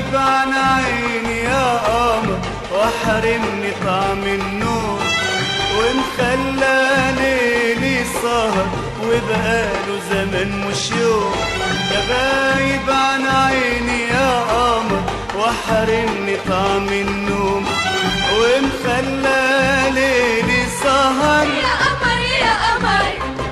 غايب عن عيني يا قمر وحرمني طعم النور ومخلى ليلي سهر وبقاله زمن مش يوم يا غايب عن عيني يا قمر وحرمني طعم النوم ومخلى ليلي سهر يا قمر يا قمر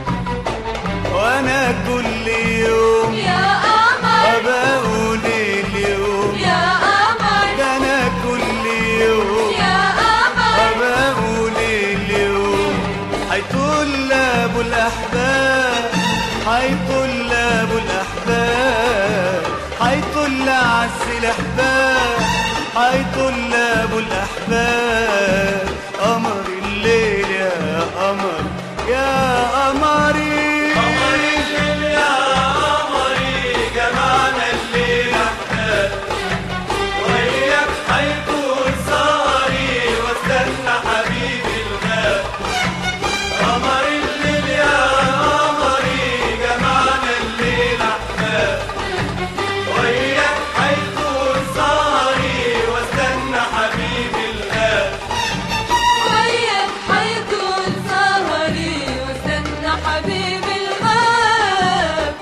وانا كل يوم يا قمر بقول اليوم يا قمر ده انا كل يوم يا قمر بقول اليوم هيطول ابو الاحباب هيطول ابو الاحباب هيطول عز الاحباب هيطول ابو الاحباب قمر الليل يا قمر يا قمري قمري الليل يا قمري جمعنا الليل احباب وياك هيكون سهري واستنى حبيبي الغاب قمر الليل يا قمري جمعنا الليل احباب وياك هيكون سهري واستنى حبيبي الغاب وياك حيكون سهري واستنى حبيبي الغاب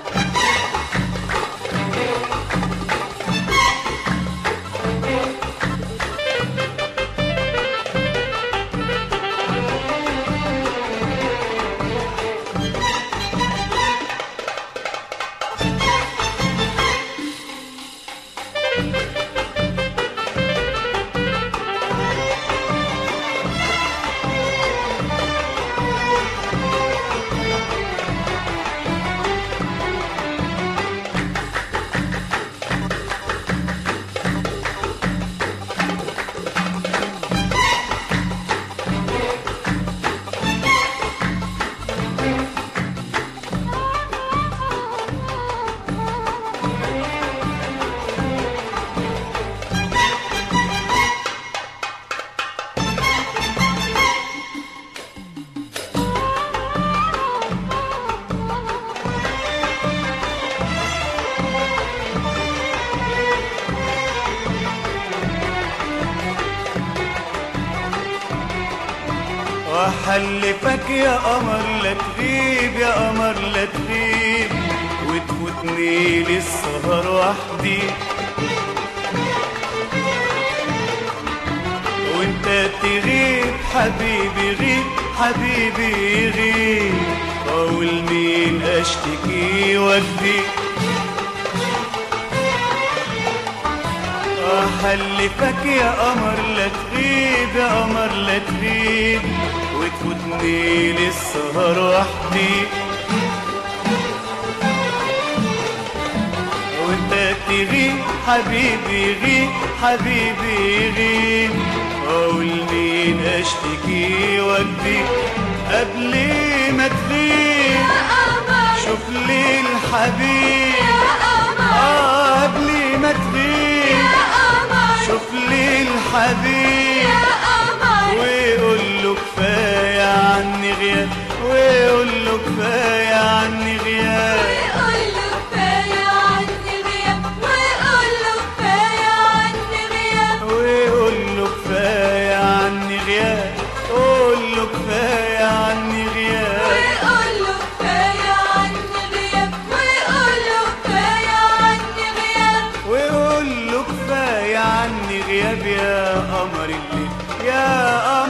وحلفك يا قمر لا تغيب يا قمر لا تغيب وتفوتني للسهر وحدي وانت تغيب حبيبي غيب حبيبي غيب اقول مين اشتكي وجدي احلفك يا قمر لا تغيب يا قمر لا تغيب وتفوتني للسهر وحدي وانت تغيب حبيبي غيب حبيبي غيب اقول مين اشتكي ودي قبل ما تغيب يا قمر شوف لي الحبيب يا قمر آه قبل ما تغيب يا قمر شوف لي الحبيب يا قمر ويقول له كفايه عني غياب ويقول له كفايه عني غياب ويقول له كفاية عني غياب ويقول له كفاية عني غياب ويقول له كفايه عني غياب قول له كفايه عني غياب ويقول له كفاية عني غياب ويقول له كفاية عني غياب ويقول له كفايه عني غياب يا قمر الليل يا